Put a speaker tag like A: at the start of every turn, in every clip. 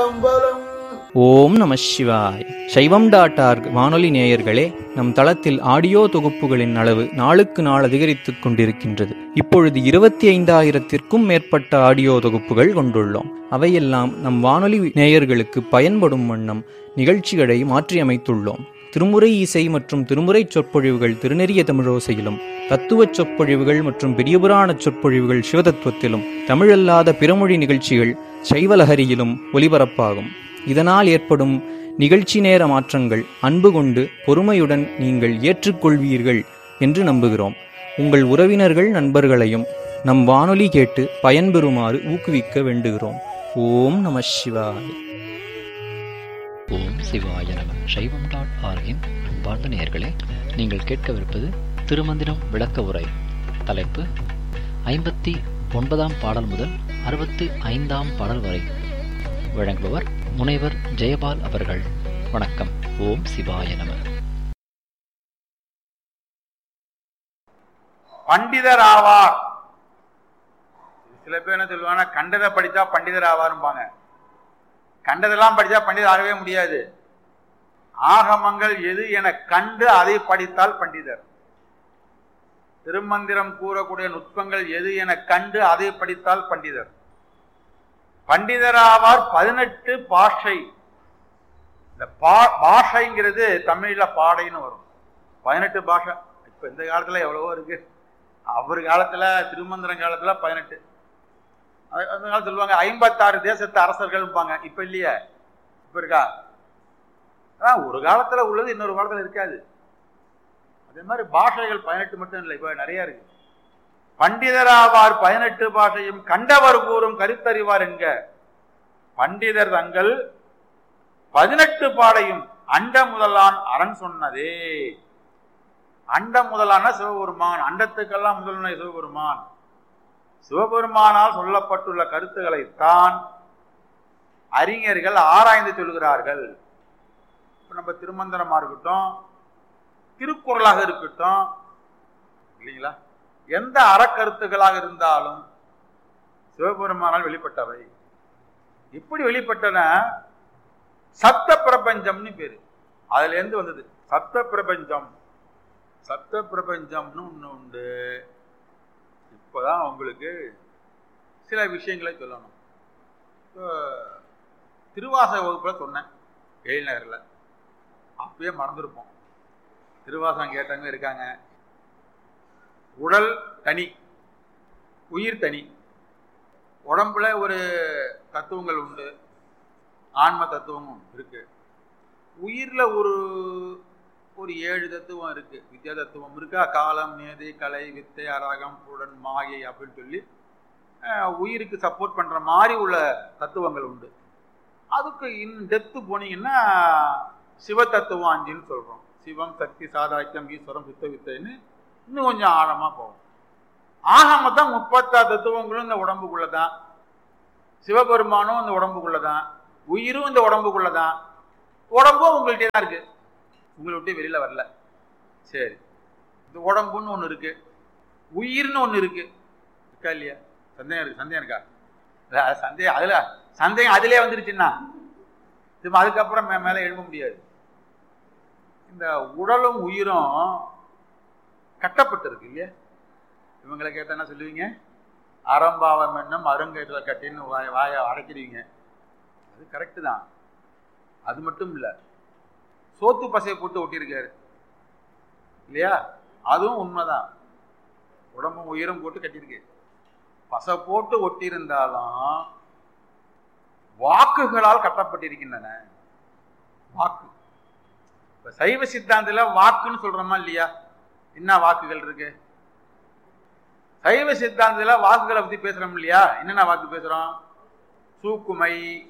A: சிற்றம்பலம்
B: ஓம் நம சிவாய் சைவம் டாட் ஆர்க் வானொலி நேயர்களே நம் தளத்தில் ஆடியோ தொகுப்புகளின் அளவு நாளுக்கு நாள் அதிகரித்துக் கொண்டிருக்கின்றது இப்பொழுது இருபத்தி ஐந்தாயிரத்திற்கும் மேற்பட்ட ஆடியோ தொகுப்புகள் கொண்டுள்ளோம் அவையெல்லாம் நம் வானொலி நேயர்களுக்கு பயன்படும் வண்ணம் நிகழ்ச்சிகளை மாற்றியமைத்துள்ளோம் திருமுறை இசை மற்றும் திருமுறை சொற்பொழிவுகள் திருநெறிய தமிழோசையிலும் தத்துவச் சொற்பொழிவுகள் மற்றும் பெரியபுராண சொற்பொழிவுகள் சிவதத்துவத்திலும் தமிழல்லாத பிறமொழி நிகழ்ச்சிகள் சைவலஹரியிலும் ஒலிபரப்பாகும் இதனால் ஏற்படும் நிகழ்ச்சி நேர மாற்றங்கள் அன்பு கொண்டு பொறுமையுடன் நீங்கள் ஏற்றுக்கொள்வீர்கள் என்று நம்புகிறோம் உங்கள் உறவினர்கள் நண்பர்களையும் நம் வானொலி கேட்டு பயன்பெறுமாறு ஊக்குவிக்க வேண்டுகிறோம் ஓம் நம சிவாய்
C: ஓம் சிவாய நம சைவம் டாட் ஆர்கின் அன்பார்ந்த நேயர்களே நீங்கள் கேட்கவிருப்பது திருமந்திரம் விளக்க உரை தலைப்பு ஐம்பத்தி ஒன்பதாம் பாடல் முதல் அறுபத்து ஐந்தாம் பாடல் வரை வழங்குபவர் முனைவர் ஜெயபால் அவர்கள் வணக்கம் ஓம் சிவாய நம
D: பண்டிதர் ஆவார் சில பேர் என்ன சொல்லுவாங்க கண்டதை படித்தா பண்டிதர் ஆவாரும்பாங்க கண்டதெல்லாம் படித்தா பண்டிதர் ஆகவே முடியாது ஆகமங்கள் எது என கண்டு அதை படித்தால் பண்டிதர் திருமந்திரம் கூறக்கூடிய நுட்பங்கள் எது என கண்டு அதை படித்தால் பண்டிதர் பண்டிதராவார் பதினெட்டு பாஷை இந்த பா பாஷைங்கிறது தமிழ்ல பாடைன்னு வரும் பதினெட்டு பாஷை இப்ப இந்த காலத்துல எவ்வளவோ இருக்கு அவர் காலத்துல திருமந்திரம் காலத்துல பதினெட்டு அது- அந்த காலத்துல சொல்லுவாங்க ஐம்பத்தாறு தேசத்து அரசர்கள்பாங்க இப்ப இல்லையே இப்ப இருக்கா அதான் ஒரு காலத்துல உள்ளது இன்னொரு காலத்துல இருக்காது அதே மாதிரி பாஷைகள் பதினெட்டு மட்டும் இல்லை இப்ப நிறைய இருக்கு பண்டிதராவார் பதினெட்டு பாஷையும் கண்டவர் கூறும் கருத்தறிவார் என்க பண்டிதர் தங்கள் பதினெட்டு பாடையும் அண்ட முதலான் அரண் சொன்னதே அண்ட முதலான சிவபெருமான் அண்டத்துக்கெல்லாம் முதல்வனை சிவபெருமான் சிவபெருமானால் சொல்லப்பட்டுள்ள கருத்துக்களைத்தான் அறிஞர்கள் ஆராய்ந்து சொல்கிறார்கள் இப்ப நம்ம திருமந்திரமா இருக்கட்டும் திருக்குறளாக இருக்கட்டும் இல்லைங்களா எந்த அறக்கருத்துக்களாக இருந்தாலும் சிவபெருமானால் வெளிப்பட்டவை எப்படி வெளிப்பட்டன சப்த பிரபஞ்சம்னு பேரு அதுல இருந்து வந்தது சப்த பிரபஞ்சம் சப்த பிரபஞ்சம்னு ஒண்ணு உண்டு இப்போதான் உங்களுக்கு சில விஷயங்களை சொல்லணும் இப்போ திருவாசக வகுப்புல சொன்னேன் எழில்நகரில் அப்பயே மறந்துருப்போம் திருவாசகம் கேட்டவங்க இருக்காங்க உடல் தனி உயிர் தனி உடம்புல ஒரு தத்துவங்கள் உண்டு ஆன்ம தத்துவமும் இருக்கு உயிர்ல ஒரு ஒரு ஏழு தத்துவம் இருக்கு வித்யா தத்துவம் இருக்கா காலம் நேதி கலை வித்தை அராகம் புடன் மாயை அப்படின்னு சொல்லி அஹ், உயிருக்கு சப்போர்ட் பண்ற மாதிரி உள்ள தத்துவங்கள் உண்டு அதுக்கு இன் டெப்த்து போனீங்கன்னா சிவ தத்துவம் அஞ்சுன்னு சொல்றோம் சிவம் சக்தி சாதாக்கியம் ஈஸ்வரம் சித்த வித்தைன்னு இன்னும் கொஞ்சம் ஆழமா போகும் ஆக மொத்தம் முப்பத்தாறு தத்துவங்களும் இந்த உடம்புக்குள்ள தான் சிவபெருமானும் இந்த உடம்புக்குள்ள தான் உயிரும் இந்த உடம்புக்குள்ள தான் உடம்பும் உங்கள்கிட்ட தான் இருக்கு உங்களை விட்டு வெளியில வரல சரி இந்த உடம்புன்னு ஒன்று இருக்கு உயிர்னு ஒன்று இருக்கு இருக்கா இல்லையா சந்தேகம் இருக்கு சந்தேகம் இருக்கா இல்ல, அது சந்தேகம் அதுல சந்தேகம் அதிலே வந்துருச்சுன்னா திரும்ப அதுக்கப்புறம் மே- மேலே எழுத முடியாது இந்த உடலும் உயிரும் கட்டப்பட்டிருக்கு இல்லையா இவங்களை கேட்டா என்ன சொல்லுவீங்க அறம்பாவம் என்னும் அருங்கேற்ற கட்டின்னு வாய வாயை அடைக்கிறீங்க அது கரெக்டு தான் அது மட்டும் இல்லை சோத்து பசையை போட்டு ஒட்டியிருக்காரு இல்லையா அதுவும் உண்மைதான் உடம்பும் உயிரும் போட்டு கட்டியிருக்கு பசை போட்டு ஒட்டியிருந்தாலும் வாக்குகளால் கட்டப்பட்டிருக்கின்றன வாக்கு இப்ப சைவ சித்தாந்தத்துல வாக்குன்னு சொல்றோமா இல்லையா என்ன வாக்குகள் இருக்கு சைவ சித்தாந்தத்துல வாக்குகளை பத்தி பேசுறோம் இல்லையா என்னென்ன வாக்கு பேசுறோம் சூக்குமை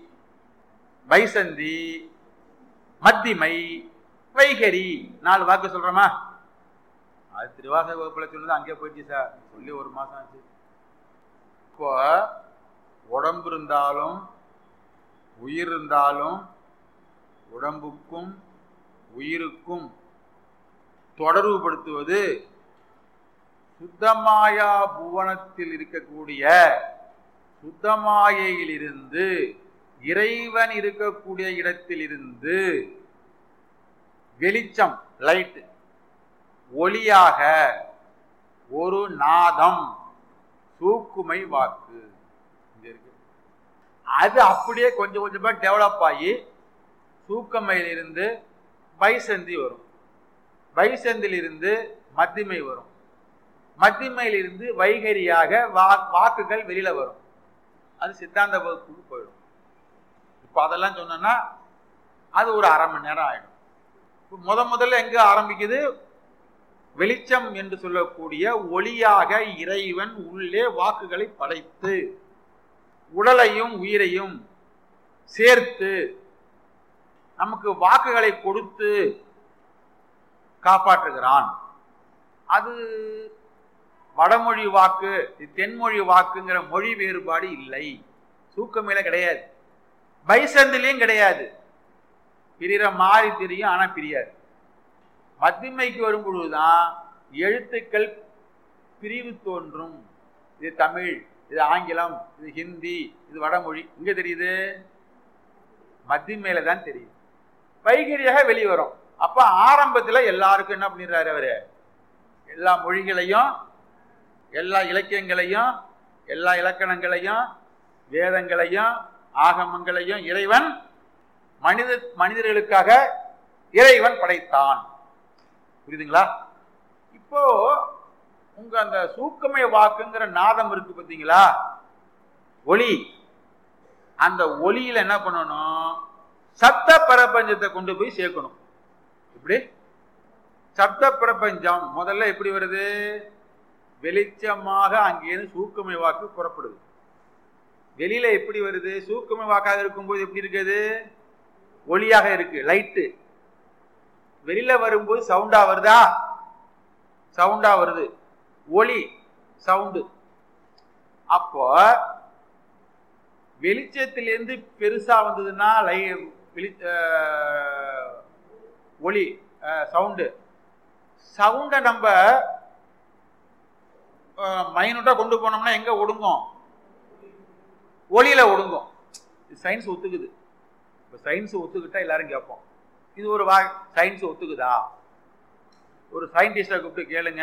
D: பைசந்தி மத்திமை வைகரி நாலு வாக்கு சொல்றோமா அது திருவாசக வகுப்புல சொன்னது அங்கே போயிடுச்சு சார் சொல்லி ஒரு மாசம் ஆச்சு இப்போ உடம்பு இருந்தாலும் உயிர் இருந்தாலும் உடம்புக்கும் உயிருக்கும் தொடர்புபடுத்துவது சுத்தமாயா புவனத்தில் இருக்கக்கூடிய சுத்தமாயையிலிருந்து இறைவன் இருக்கக்கூடிய இடத்திலிருந்து வெளிச்சம் லைட் ஒளியாக ஒரு நாதம் சூக்குமை வாக்கு இங்க இருக்கு அது அப்படியே கொஞ்சம் கொஞ்சமா டெவலப் ஆகி சூக்கமையிலிருந்து பைசந்தி வரும் பைசந்திலிருந்து மத்திமை வரும் மத்திமையிலிருந்து வைகரியாக வா வாக்குகள் வெளியில வரும் அது சித்தாந்த வகுப்புக்கு போயிடும் இப்போ அதெல்லாம் சொன்னோன்னா அது ஒரு அரை மணி நேரம் ஆயிடும் இப்போ முத முதல்ல எங்க ஆரம்பிக்குது வெளிச்சம் என்று சொல்லக்கூடிய ஒளியாக இறைவன் உள்ளே வாக்குகளை படைத்து உடலையும் உயிரையும் சேர்த்து நமக்கு வாக்குகளை கொடுத்து காப்பாற்றுகிறான் அது வடமொழி வாக்கு இது தென்மொழி வாக்குங்கிற மொழி வேறுபாடு இல்லை சூக்கமையில கிடையாது பைசந்திலையும் கிடையாது பிரிகிற மாதிரி தெரியும் ஆனா பிரியாது மத்திமைக்கு வரும் பொழுதுதான் எழுத்துக்கள் பிரிவு தோன்றும் இது தமிழ் இது ஆங்கிலம் இது ஹிந்தி இது வடமொழி இங்க தெரியுது மத்திமையில தான் தெரியுது வைகரியாக வெளியே வரும் அப்ப ஆரம்பத்துல எல்லாருக்கும் என்ன பண்ணிடுறாரு அவரு எல்லா மொழிகளையும் எல்லா இலக்கியங்களையும் எல்லா இலக்கணங்களையும் வேதங்களையும் ஆகமங்களையும் இறைவன் மனித மனிதர்களுக்காக இறைவன் படைத்தான் புரியுதுங்களா இப்போ உங்க அந்த சூக்கமய வாக்குங்கிற நாதம் இருக்கு பார்த்தீங்களா ஒளி அந்த ஒளியில என்ன பண்ணணும் சப்த பிரபஞ்சத்தை கொண்டு போய் சேர்க்கணும் எப்படி சப்த பிரபஞ்சம் முதல்ல எப்படி வருது வெளிச்சமாக அங்கேயிருந்து சூக்கமை வாக்கு புறப்படுது வெளியில எப்படி வருது சூக்கமை வாக்காக இருக்கும்போது எப்படி இருக்குது ஒளியாக இருக்கு லைட்டு வெளியில வரும்போது சவுண்டா வருதா சவுண்டா வருது ஒளி சவுண்டு அப்போ வெளிச்சத்திலிருந்து பெருசா வந்ததுன்னா லை வெளி அஹ், ஒளி சவுண்டு சவுண்டை நம்ம மைனூட்டா கொண்டு போனோம்னா எங்க ஒடுங்கும் ஒளியில ஒடுங்கும் சயின்ஸ் ஒத்துக்குது இப்போ சயின்ஸ் ஒத்துக்கிட்டா எல்லாரும் கேட்போம் இது ஒரு வா சயின்ஸ் ஒத்துக்குதா ஒரு சயின்டிஸ்டை கூப்பிட்டு கேளுங்க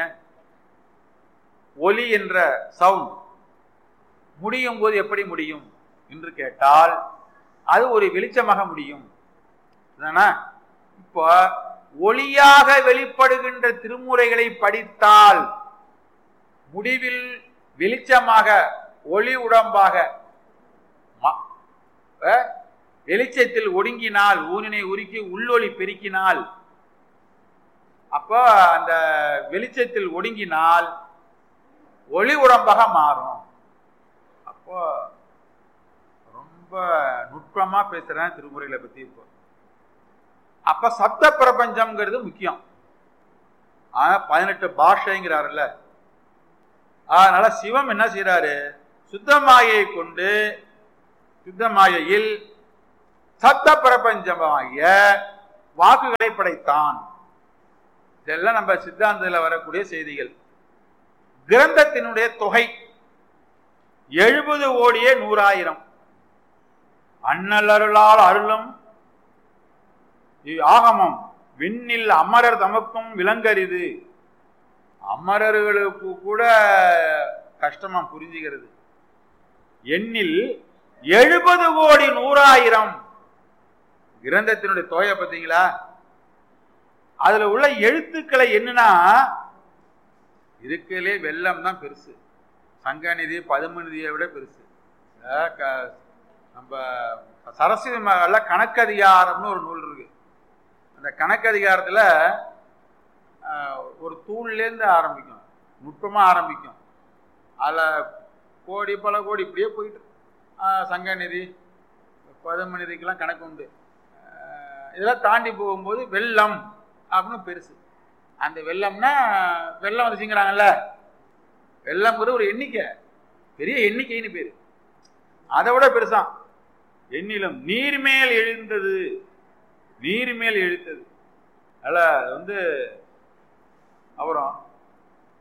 D: ஒலி என்ற சவுண்ட் முடியும் போது எப்படி முடியும் என்று கேட்டால் அது ஒரு வெளிச்சமாக முடியும் தானே இப்போ ஒளியாக வெளிப்படுகின்ற திருமுறைகளை படித்தால் முடிவில் வெளிச்சமாக ஒளி உடம்பாக ம- அஹ், வெளிச்சத்தில் ஒடுங்கினால் ஊனினை உருக்கி உள்ளொளி பெருக்கினால் அப்போ அந்த வெளிச்சத்தில் ஒடுங்கினால் ஒளி உடம்பாக மாறும் அப்போ ரொம்ப நுட்பமா பேசுறேன் திருமுறைகளை பத்தி இப்போ அப்ப சப்த பிரபஞ்சம்ங்கிறது முக்கியம் ஆனா பதினெட்டு பாஷைங்கிறாருல்ல அதனால சிவம் என்ன செய்யறாரு சுத்தமாயை கொண்டு சுத்தமாயையில் சப்த பிரபஞ்சமாகிய வாக்குகளை படைத்தான் இதெல்லாம் நம்ம சித்தாந்தத்தில் வரக்கூடிய செய்திகள் கிரந்தத்தினுடைய தொகை எழுபது கோடியே நூறாயிரம் அண்ணல் அருளால் அருளும் ஆகமம் விண்ணில் அமரர் தமக்கும் விலங்கரிது அமரர்களுக்கு கூட கஷ்டமா புரிஞ்சுகிறது எண்ணில் எழுபது கோடி நூறாயிரம் கிரந்தத்தினுடைய தொகையை பார்த்தீங்களா அதுல உள்ள எழுத்துக்களை என்னன்னா இருக்கலே வெள்ளம் தான் பெருசு சங்கநிதி பதுமநிதியை விட பெருசு அஹ் க- நம்ம சரஸ்வதி மகால்ல கணக்கதிகாரம்னு ஒரு நூல் இருக்கு அந்த கணக்கதிகாரத்துல அஹ், ஒரு தூள்லேருந்து ஆரம்பிக்கும் நுட்பமா ஆரம்பிக்கும் அதில் கோடி பல கோடி இப்படியே போயிட்டு இருக்கு. அஹ், சங்கநிதி பதுமநிதிக்கெல்லாம் கணக்கு உண்டு அஹ், இதெல்லாம் தாண்டி போகும்போது வெள்ளம் அப்படின்னு பெருசு அந்த வெள்ளம்னா வெள்ளம் வந்துச்சுங்கிறாங்கல்ல வெள்ளம்ங்கிறது ஒரு எண்ணிக்கை பெரிய எண்ணிக்கைன்னு பேரு அதை விட பெருசாம் எண்ணிலும் நீர்மேல் எழுந்தது நீர்மேல் எழுத்தது அல்ல அது வந்து அப்புறம்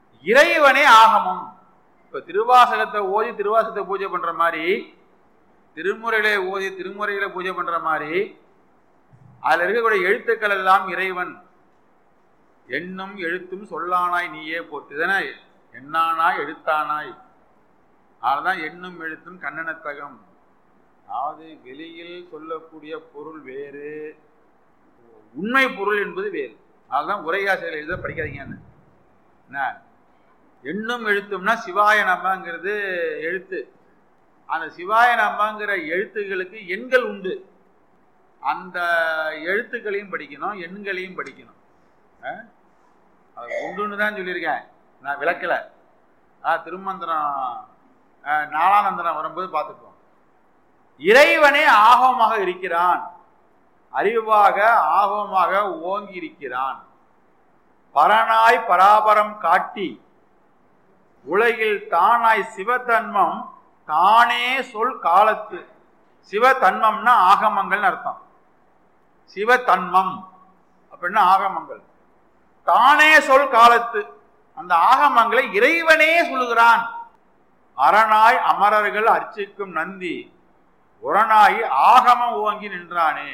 D: இறைவனே ஆகமம் இப்ப திருவாசகத்தை ஓதி திருவாசகத்தை பூஜை பண்ற மாதிரி திருமுறையிலே ஓதி திருமுறையில பூஜை பண்ற மாதிரி அதுல இருக்கக்கூடிய எழுத்துக்கள் எல்லாம் இறைவன் எண்ணும் எழுத்தும் சொல்லானாய் நீயே போட்டு தானே எண்ணானாய் எழுத்தானாய் அதுதான் எண்ணும் எழுத்தும் கண்ணனத்தகம் அதாவது வெளியில் சொல்லக்கூடிய பொருள் வேறு உண்மை பொருள் என்பது வேறு அதுதான் உரையாசிரியர் எழுத படிக்காதீங்கன்னு என்ன எண்ணும் எழுத்தும்னா சிவாய நமங்கிறது எழுத்து அந்த சிவாய நமங்கிற எழுத்துகளுக்கு எண்கள் உண்டு அந்த எழுத்துக்களையும் படிக்கணும் எண்களையும் படிக்கணும் அஹ்? அது உண்டுன்னு தான் சொல்லியிருக்கேன் நான் விளக்கல ஆ திருமந்திரம் அஹ், நாலானந்தனம் வரும்போது பார்த்துக்குவோம் இறைவனே ஆகமாக இருக்கிறான் அறிவாக ஆகமாக ஓங்கி இருக்கிறான் பரனாய் பராபரம் காட்டி உலகில் தானாய் சிவதன்மம் தானே சொல் காலத்து சிவதன்மம்னா ஆகமங்கள்னு அர்த்தம் சிவதன்மம் அப்படின்னா ஆகமங்கள் தானே சொல் காலத்து அந்த ஆகமங்களை இறைவனே சொல்லுகிறான் அரணாய் அமரர்கள் அர்ச்சிக்கும் நந்தி உரணாகி ஆகமம் ஓங்கி நின்றானே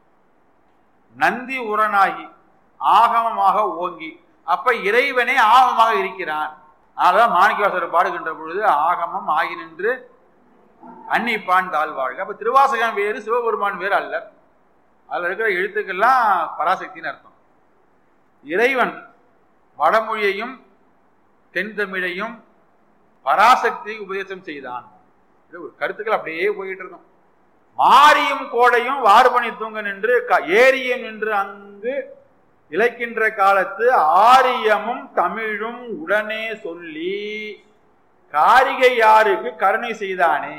D: நந்தி உரணாகி ஆகமமாக ஓங்கி அப்ப இறைவனே ஆகமமாக இருக்கிறான் அதனாலதான் மாணிக்கவாசர் பாடுகின்ற பொழுது ஆகமம் ஆகி நின்று அன்னிப்பான் தாழ்வாழ்க அப்ப திருவாசகம் வேறு சிவபெருமான் வேறு அல்ல அதுல இருக்கிற எழுத்துக்கள்லாம் பராசக்தின்னு அர்த்தம் இறைவன் வடமொழியையும் தென் தமிழையும் பராசக்தி உபதேசம் செய்தான் இது ஒரு கருத்துக்கள் அப்படியே போயிட்டு இருக்கும் மாரியும் கோடையும் வார்பணி தூங்க நின்று க- ஏரியும் நின்று அங்கு இழைக்கின்ற காலத்து ஆரியமும் தமிழும் உடனே சொல்லி காரிகை யாருக்கு கருணை செய்தானே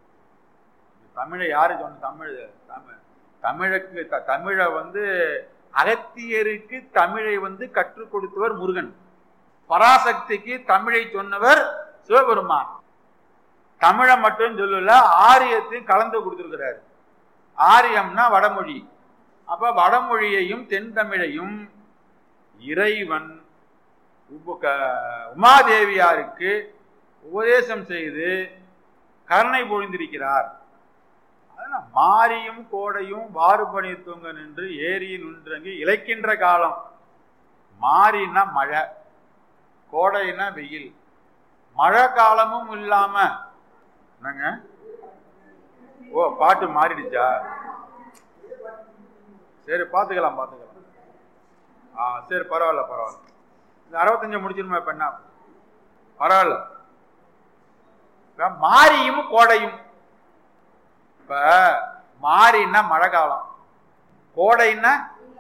D: தமிழை யாரு சொன்ன தமிழ் தமிழ் தமிழுக்கு த- தமிழை வந்து அகத்தியருக்கு தமிழை வந்து கற்றுக் கொடுத்தவர் முருகன் பராசக்திக்கு தமிழை சொன்னவர் சிவபெருமான் தமிழை மட்டும் சொல்லல ஆரியத்தையும் கலந்து கொடுத்திருக்கிறார் ஆரியம்னா வடமொழி அப்ப வடமொழியையும் தென் தமிழையும் இறைவன் உப- க- உமாதேவியாருக்கு உபதேசம் செய்து கருணை பொழிந்திருக்கிறார் அதனால மாரியும் கோடையும் வாறுபணி தூங்க நின்று ஏரியில் நின்றங்கி இழைக்கின்ற காலம் மாரின்னா மழை கோடைன்னா வெயில் மழை காலமும் இல்லாம என்னங்க ஓ பாட்டு மாறிடுச்சா சரி பார்த்துக்கலாம் பார்த்துக்கலாம் ஆ சரி பரவாயில்ல பரவாயில்ல இந்த அறுபத்தஞ்சு முடிச்சிருமா இப்ப என்ன பரவாயில்ல இப்ப மாரியும் கோடையும் இப்ப மாரின்னா மழை காலம் கோடைன்னா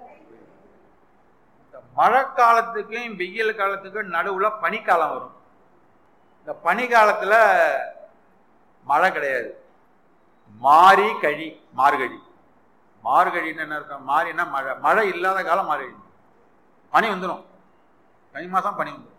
D: இந்த மழை காலத்துக்கும் வெயில் காலத்துக்கும் நடுவுல பனிக்காலம் வரும் இந்த பனி காலத்துல மழை கிடையாது மாரி கழி மார்கழி மார்கழின்னு என்ன அர்த்தம் மாரின்னா மழை மழை இல்லாத காலம் மார்கழி பனி வந்துடும் பனி மாசம் பனி வந்துடும்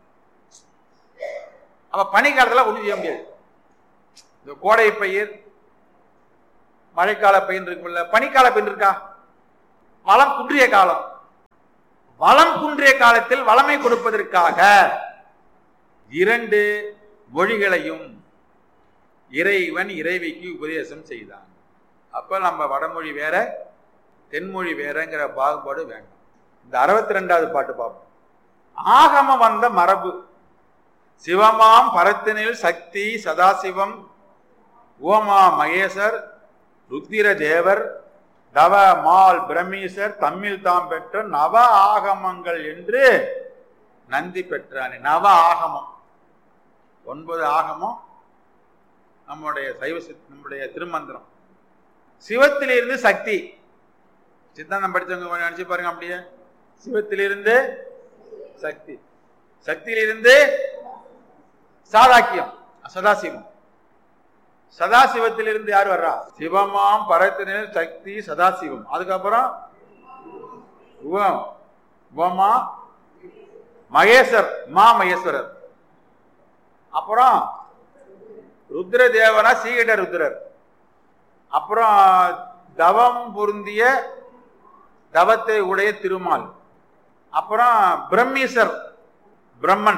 D: அப்ப பனி காலத்துல ஒண்ணும் செய்ய முடியாது இந்த கோடை பயிர் மழைக்கால பயிர் இருக்குல்ல பனிக்கால பயிர் இருக்கா வளம் குன்றிய காலம் வளம் குன்றிய காலத்தில் வளமை கொடுப்பதற்காக இரண்டு மொழிகளையும் இறைவன் இறைவிக்கு உபதேசம் செய்தான் அப்ப நம்ம வடமொழி வேற தென்மொழி வேறங்கிற பாகுபாடு வேண்டாம் இந்த அறுபத்தி ரெண்டாவது பாட்டு பார்ப்போம் ஆகம வந்த மரபு சிவமாம் பரத்தினில் சக்தி சதாசிவம் ஓமா மகேசர் ருத்திர தேவர் தவ மால் பிரமீசர் தம்மில் தாம் பெற்ற நவ ஆகமங்கள் என்று நந்தி பெற்றானே நவ ஆகமம் ஒன்பது ஆகமம் நம்முடைய சைவ சித்- நம்முடைய திருமந்திரம் சிவத்திலிருந்து சக்தி சித்தாந்தம் படிச்சவங்க கொஞ்சம் நினைச்சு பாருங்க அப்படியே சிவத்திலிருந்து சக்தி சக்தியிலிருந்து சாதாக்கியம் சதாசிவம் சதாசிவத்திலிருந்து யார் வர்றா சிவமாம் பரத்தினில் சக்தி சதாசிவம் அதுக்கப்புறம் உவம் உவமா மகேஸ்வர் மா மகேஸ்வரர் அப்புறம் ருத்ர தேவனா சீகிட ருத்ரர் அப்புறம் தவம் பொருந்திய தவத்தை உடைய திருமால் அப்புறம் பிரம்மீசர் பிரம்மன்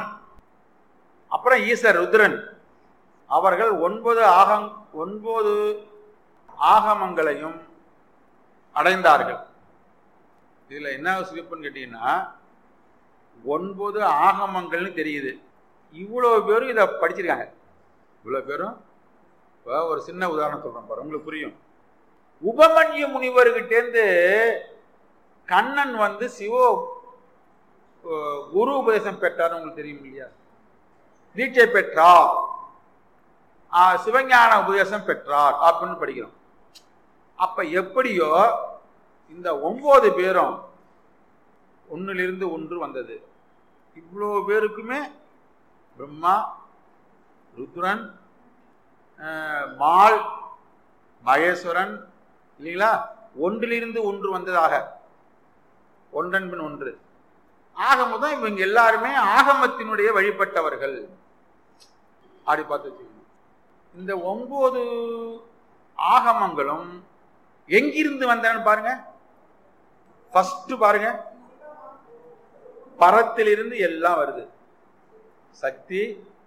D: அப்புறம் ஈசர் ருத்ரன் அவர்கள் ஒன்பது ஆகம் ஒன்பது ஆகமங்களையும் அடைந்தார்கள் இதுல என்ன சிறப்புன்னு கேட்டீங்கன்னா ஒன்பது ஆகமங்கள்னு தெரியுது இவ்வளவு பேரும் இதை படிச்சிருக்காங்க இவ்வளவு பேரும் இப்போ ஒரு சின்ன உதாரணம் சொல்றேன் பாரு உங்களுக்கு புரியும் உபமன்யு முனிவர்கிட்டேருந்து கண்ணன் வந்து சிவ அஹ், குரு உபதேசம் பெற்றார் உங்களுக்கு தெரியும் இல்லையா தீட்சை பெற்றார் ஆஹ், சிவஞான உபதேசம் பெற்றார் அப்படின்னு படிக்கிறோம் அப்ப எப்படியோ இந்த ஒன்பது பேரும் ஒன்னிலிருந்து ஒன்று வந்தது இவ்வளோ பேருக்குமே பிரம்மா ருத்ரன் அஹ், மால் மகேஸ்வரன் இல்லைங்களா ஒன்றிலிருந்து ஒன்று வந்ததாக ஒன்றன் பின் ஒன்று ஆக மொத்தம் இவங்க எல்லாருமே ஆகமத்தினுடைய வழிபட்டவர்கள் அப்படி பார்த்து வச்சுக்கணும் இந்த ஒன்பது ஆகமங்களும் எங்கிருந்து வந்தன பாருங்க ஃபர்ஸ்ட் பாருங்க பரத்திலிருந்து எல்லாம் வருது சக்தி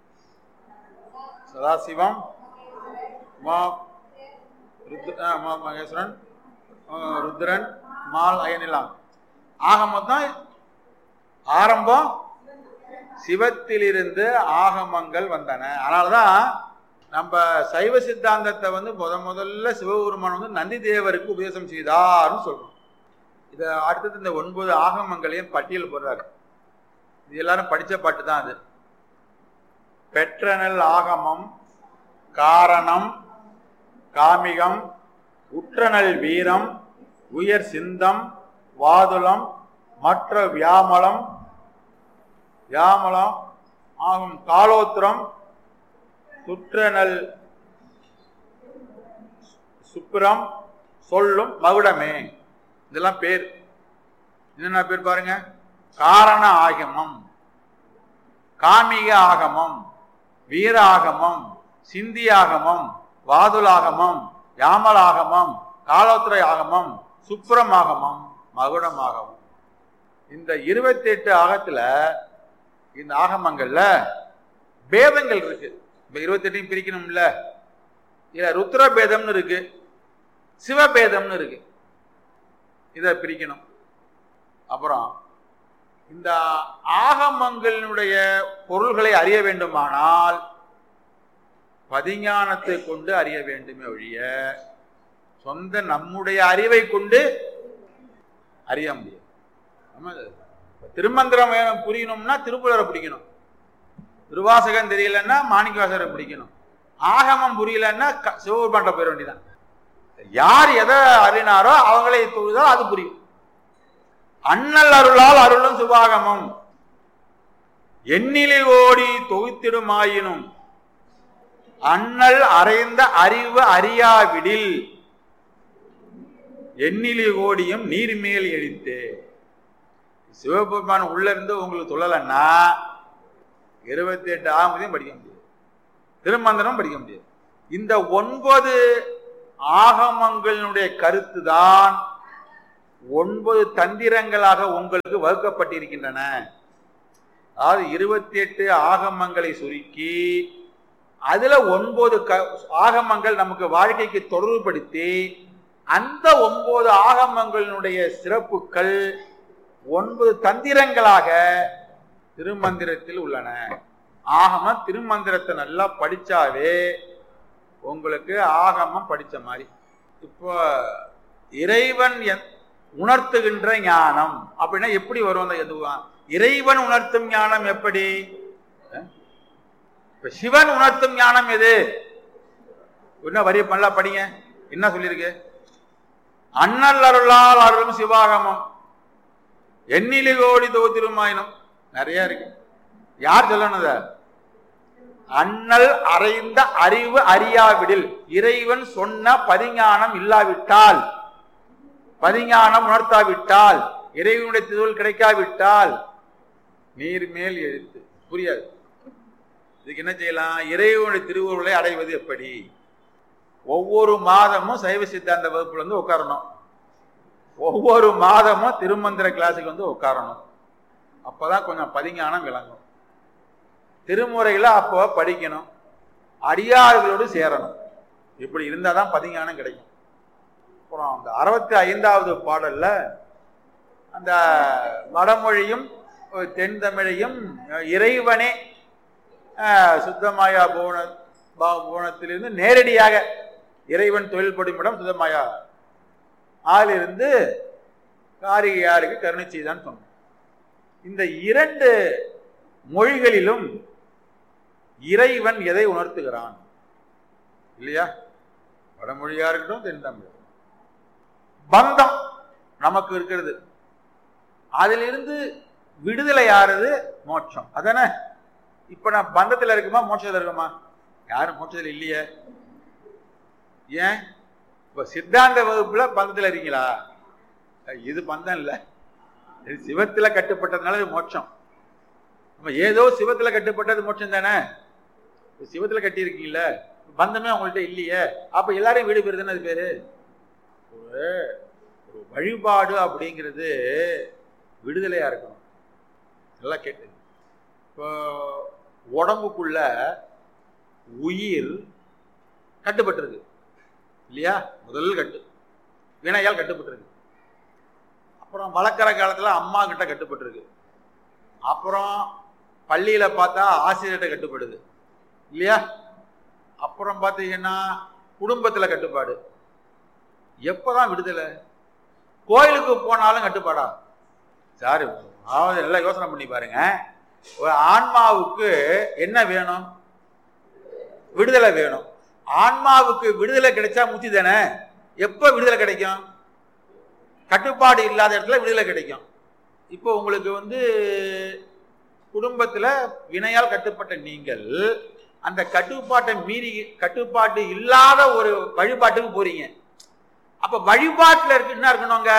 D: சதாசிவம் மா ருத்ர ஆ, மா- மகேஸ்வரன் ஆ, ருத்ரன் மால் அயனிலாம் ஆக மொத்தம் ஆரம்பம் சிவத்திலிருந்து ஆகமங்கள் வந்தன அதனாலதான் நம்ம சைவ சித்தாந்தத்தை வந்து முத முதல்ல சிவபெருமான் வந்து நந்தி தேவருக்கு உபதேசம் செய்தார்னு சொல்றோம் இதை அடுத்தது இந்த ஒன்பது ஆகமங்களையும் பட்டியல் போடுறாரு இது எல்லாரும் படிச்ச பாட்டு தான் அது பெற்றனல் ஆகமம் காரணம் காமிகம் உற்றனல் வீரம் உயர் சிந்தம் வாதுளம் மற்ற வியாமலம் வியாமலம் ஆகும் காலோத்திரம் சுற்றனல் சுப்பிரம் சொல்லும் மகுடமே இதெல்லாம் பேர் என்னென்ன பேர் பாருங்க காரண ஆகமம் காமிக ஆகமம் வீர ஆகமம் சிந்தி ஆகமம் வாதுலாகமம் யாமலாகமம் காலோத்திரை ஆகமம் சுப்ரம் ஆகமம் மகுடம் ஆகமம் இந்த இருபத்தி எட்டு ஆகத்துல இந்த ஆகமங்கள்ல பேதங்கள் இருக்கு இப்ப இருபத்தி எட்டையும் பிரிக்கணும்ல இதுல ருத்ர பேதம்னு இருக்கு சிவபேதம்னு இருக்கு இதை பிரிக்கணும் அப்புறம் இந்த ஆகமங்களினுடைய பொருள்களை அறிய வேண்டுமானால் பதிஞானத்தை கொண்டு அறிய வேண்டுமே ஒழிய சொந்த நம்முடைய அறிவை கொண்டு அறிய முடியாது நம்ம திருமந்திரம் வேணும் புரியணும்னா திருப்புலரை பிடிக்கணும் திருவாசகம் தெரியலன்னா மாணிக்கவாசகரை பிடிக்கணும் ஆகமம் புரியலன்னா க- சிவபெருமான்ட்ட போயிட வேண்டியதான் யார் எதை அறினாரோ அவங்களை தொழுதோ அது புரியும் அண்ணல் அருளால் அருளும் சுபாகமம் எண்ணிலை ஓடி தொகுத்திடுமாயினும் அண்ணல் அறைந்த அறிவு அறியாவிடில் எண்ணிலி ஓடியும் நீர்மேல் எழித்து சிவபெருமான் உள்ள இருந்து உங்களுக்கு சொல்லலைன்னா இருபத்தி எட்டு ஆகமத்தையும் படிக்க முடியாது திருமந்திரம் படிக்க முடியாது இந்த ஒன்பது ஆகமங்களினுடைய கருத்து தான் ஒன்பது தந்திரங்களாக உங்களுக்கு வகுக்கப்பட்டிருக்கின்றன அதாவது இருபத்தி எட்டு ஆகமங்களை சுருக்கி அதுல ஒன்பது க ஆகமங்கள் நமக்கு வாழ்க்கைக்கு தொடர்புபடுத்தி அந்த ஒன்பது ஆகமங்களினுடைய சிறப்புகள் ஒன்பது தந்திரங்களாக திருமந்திரத்தில் உள்ளன ஆகம திருமந்திரத்தை நல்லா படிச்சாவே உங்களுக்கு ஆகமம் படிச்ச மாதிரி இப்போ இறைவன் என்- உணர்த்துகின்ற ஞானம் அப்படின்னா எப்படி வரும் அந்த எதுவா இறைவன் உணர்த்தும் ஞானம் எப்படி அஹ்? இப்ப சிவன் உணர்த்தும் ஞானம் எது என்ன வரி நல்லா படிங்க என்ன சொல்லியிருக்கு அண்ணல் அருளால் அருளும் சிவாகமம் எண்ணிலி கோடி தொகுத்திருமாயினும் நிறைய இருக்கு யார் சொல்லணும் இத? அண்ணல் அறைந்த அறிவு அறியாவிடில் இறைவன் சொன்ன பதிஞானம் இல்லாவிட்டால் பதிஞானம் உணர்த்தாவிட்டால் இறைவனுடைய திருவள் கிடைக்காவிட்டால் நீர் மேல் எழுத்து புரியாது இதுக்கு என்ன செய்யலாம் இறைவனுடைய திருவுருளை அடைவது எப்படி ஒவ்வொரு மாதமும் சைவ சித்தாந்த வகுப்புல வந்து உட்காரணும் ஒவ்வொரு மாதமும் திருமந்திர கிளாஸுக்கு வந்து உட்காரணும் அப்பதான் கொஞ்சம் பதிஞானம் விளங்கும் திருமுறைகளை அப்போ படிக்கணும் அடியார்களோடு சேரணும் இப்படி இருந்தால் தான் பதிஞானம் கிடைக்கும் அப்புறம் அந்த அறுபத்தி ஐந்தாவது பாடல்ல அந்த வடமொழியும் தென் தமிழையும் இறைவனே அஹ், சுத்தமாயா புவன பா- புவனத்திலிருந்து நேரடியாக இறைவன் தொழில்படும் இடம் சுத்தமாயா ஆளிருந்து காரிகையாருக்கு கருணை செய்தான் சொன்னான் இந்த இரண்டு மொழிகளிலும் இறைவன் எதை உணர்த்துகிறான் இல்லையா வடமொழியா இருக்கட்டும் தென் தமிழ் பந்தம் நமக்கு இருக்கிறது அதிலிருந்து விடுதலை யாருது மோட்சம் அதானே இப்ப நான் பந்தத்துல இருக்குமா மோட்சத்துல இருக்குமா யாரும் மோட்சத்துல இல்லையே ஏன் இப்ப சித்தாந்த வகுப்புல பந்தத்துல இருக்கீங்களா இது பந்தம் இல்ல இது சிவத்துல கட்டுப்பட்டதுனால இது மோட்சம் நம்ம ஏதோ சிவத்துல கட்டுப்பட்டது மோட்சம் தானே இப்ப சிவத்துல கட்டி இருக்கீங்கல்ல பந்தமே உங்கள்ட்ட இல்லையே அப்ப எல்லாரையும் வீடு பெறுதுன்னு அது பேரு ஒரு ஒரு வழிபாடு அப்படிங்கிறது விடுதலையா இருக்கணும் நல்லா கேட்டு இப்போ உடம்புக்குள்ள உயிர் கட்டுப்பட்டிருக்கு இல்லையா முதல் கட்டு வினையால் கட்டுப்பட்டிருக்கு அப்புறம் வளர்க்குற காலத்துல அம்மா கிட்ட கட்டுப்பட்டிருக்கு அப்புறம் பள்ளியில பார்த்தா ஆசிரியர்கிட்ட கட்டுப்படுது இல்லையா அப்புறம் பார்த்தீங்கன்னா குடும்பத்துல கட்டுப்பாடு எப்பதான் விடுதலை கோயிலுக்கு போனாலும் கட்டுப்பாடா சார் அதாவது நல்லா யோசனை பண்ணி பாருங்க ஒரு ஆன்மாவுக்கு என்ன வேணும் விடுதலை வேணும் ஆன்மாவுக்கு விடுதலை கிடைச்சா முத்தி தானே எப்ப விடுதலை கிடைக்கும் கட்டுப்பாடு இல்லாத இடத்துல விடுதலை கிடைக்கும் இப்போ உங்களுக்கு வந்து குடும்பத்துல வினையால் கட்டுப்பட்ட நீங்கள் அந்த கட்டுப்பாட்டை மீறி கட்டுப்பாட்டு இல்லாத ஒரு வழிபாட்டுக்கு போறீங்க அப்ப வழிபாட்டுல இருக்கு என்ன இருக்கணுங்க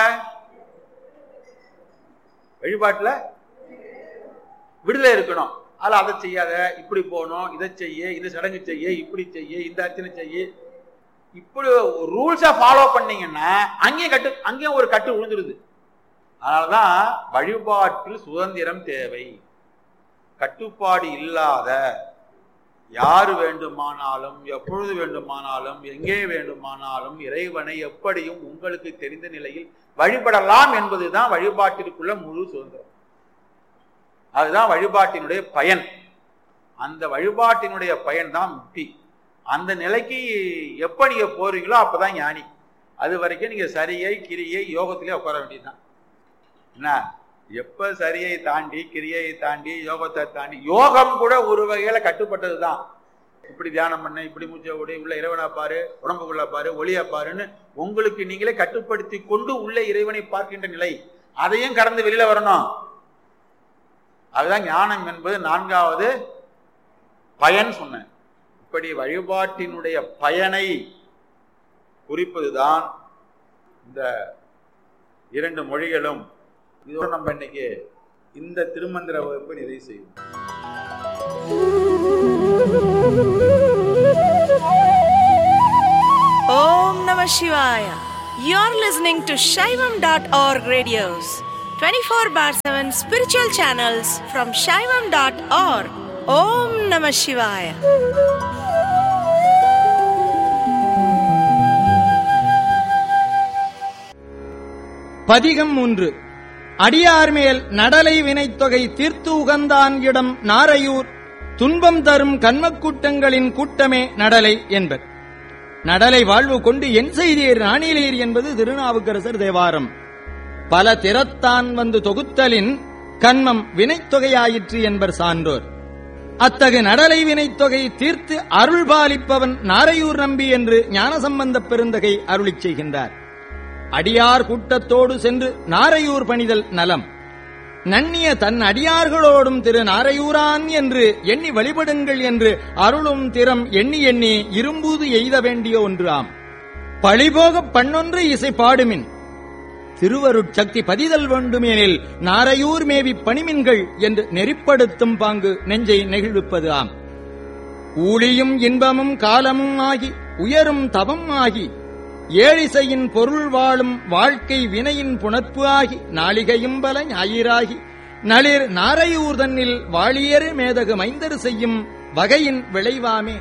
D: வழிபாட்டுல விடுதலை இருக்கணும் அதில் அதை செய்யாத இப்படி போகணும் இதை செய்ய இந்த சடங்கு செய்ய இப்படி செய்ய இந்த அர்ச்சனை செய்ய இப்படி ரூல்ஸை ஃபாலோ பண்ணீங்கன்னா அங்கேயும் கட்டு அங்கேயும் ஒரு கட்டு விழுந்துருது அதனாலதான் வழிபாட்டில் சுதந்திரம் தேவை கட்டுப்பாடு இல்லாத யாரு வேண்டுமானாலும் எப்பொழுது வேண்டுமானாலும் எங்கே வேண்டுமானாலும் இறைவனை எப்படியும் உங்களுக்கு தெரிந்த நிலையில் வழிபடலாம் என்பதுதான் வழிபாட்டிற்குள்ள முழு சுதந்திரம் அதுதான் வழிபாட்டினுடைய பயன் அந்த வழிபாட்டினுடைய பயன் தான் முக்தி அந்த நிலைக்கு எப்ப நீங்க போறீங்களோ அப்பதான் ஞானி அது வரைக்கும் நீங்க சரியை கிரியை யோகத்திலே உட்கார வேண்டியதுதான் என்ன எப்ப சரியை தாண்டி கிரியை தாண்டி யோகத்தை தாண்டி யோகம் கூட ஒரு வகையில கட்டுப்பட்டது தான் இப்படி தியானம் பண்ண இப்படி மூச்சை ஓடி உள்ள இறைவனா பாரு உடம்புக்குள்ள பாரு ஒளியா பாருன்னு உங்களுக்கு நீங்களே கட்டுப்படுத்தி கொண்டு உள்ள இறைவனை பார்க்கின்ற நிலை அதையும் கடந்து வெளியில வரணும் அதுதான் ஞானம் என்பது நான்காவது பயன் சொன்னேன் இப்படி வழிபாட்டினுடைய பயனை குறிப்பதுதான் இந்த இரண்டு மொழிகளும் இதோடு நம்ம இன்னைக்கு இந்த திருமந்திர வகுப்பை நிறைவு செய்யும்
A: Om Namah Shivaya. You're listening to Shaivam.org radios, 24 bar 7 spiritual channels from Shaivam.org. Om Namah Shivaya.
E: பதிகம் மூன்று அடியார் மேல் நடலை வினைத்தொகை தீர்த்து உகந்தான் இடம் நாரையூர் துன்பம் தரும் கண்மக்கூட்டங்களின் கூட்டமே நடலை என்பர் நடலை வாழ்வு கொண்டு என் செய்தீர் நாணிலீர் என்பது திருநாவுக்கரசர் தேவாரம் பல திறத்தான் வந்து தொகுத்தலின் கண்மம் வினைத்தொகையாயிற்று என்பர் சான்றோர் அத்தகு நடலை வினைத்தொகை தீர்த்து அருள் பாலிப்பவன் நாரையூர் நம்பி என்று ஞானசம்பந்தப் பெருந்தகை அருளிச் செய்கின்றார் அடியார் கூட்டத்தோடு சென்று நாரையூர் பணிதல் நலம் நன்னிய தன் அடியார்களோடும் திரு நாரையூரான் என்று எண்ணி வழிபடுங்கள் என்று அருளும் திறம் எண்ணி எண்ணி இரும்பூது எய்த வேண்டிய ஒன்று ஆம் பழிபோகப் பண்ணொன்று இசை பாடுமின் திருவருட்சக்தி பதிதல் வேண்டுமெனில் நாரையூர் மேவி பணிமின்கள் என்று நெறிப்படுத்தும் பாங்கு நெஞ்சை நெகிழ்விப்பது ஆம் ஊழியும் இன்பமும் காலமும் ஆகி உயரும் தவம் ஆகி ஏழிசையின் பொருள் வாழும் வாழ்க்கை வினையின் புணர்ப்பு ஆகி நாளிகையும் பல ஞாயிறாகி நளிர் நாரையூர் தன்னில் வாழியரு மேதகு மைந்தரு செய்யும் வகையின் விளைவாமே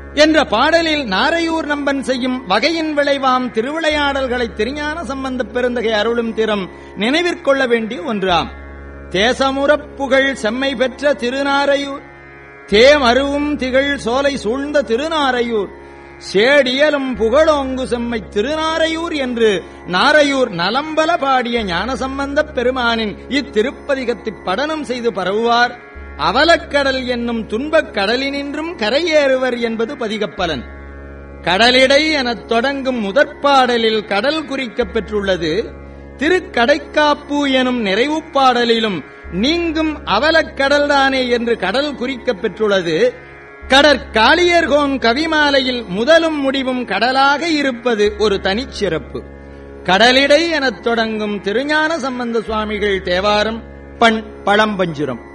E: என்ற பாடலில் நாரையூர் நம்பன் செய்யும் வகையின் விளைவாம் திருவிளையாடல்களை திருஞான சம்பந்தப் பெருந்தகை அருளும் திறம் நினைவிற்கொள்ள வேண்டிய ஒன்றாம் தேசமுறப் புகழ் செம்மை பெற்ற திருநாரையூர் தேமருவும் திகழ் சோலை சூழ்ந்த திருநாரையூர் சேடியலும் புகழோங்கு செம்மை திருநாரையூர் என்று நாரையூர் நலம்பல பாடிய ஞானசம்பந்தப் பெருமானின் இத்திருப்பதிகத்தைப் படனம் செய்து பரவுவார் அவலக்கடல் என்னும் துன்பக் கடலினின்றும் கரையேறுவர் என்பது பதிகப்பலன் கடலிடை எனத் தொடங்கும் முதற்பாடலில் கடல் குறிக்கப் பெற்றுள்ளது திருக்கடைக்காப்பு எனும் நிறைவுப் பாடலிலும் நீங்கும் அவலக்கடல்தானே என்று கடல் குறிக்கப் பெற்றுள்ளது கடற்காளியர்கோன் கவிமாலையில் முதலும் முடிவும் கடலாக இருப்பது ஒரு தனிச்சிறப்பு கடலிடை எனத் தொடங்கும் திருஞான சம்பந்த சுவாமிகள் தேவாரம் பண் பழம்பஞ்சுரம்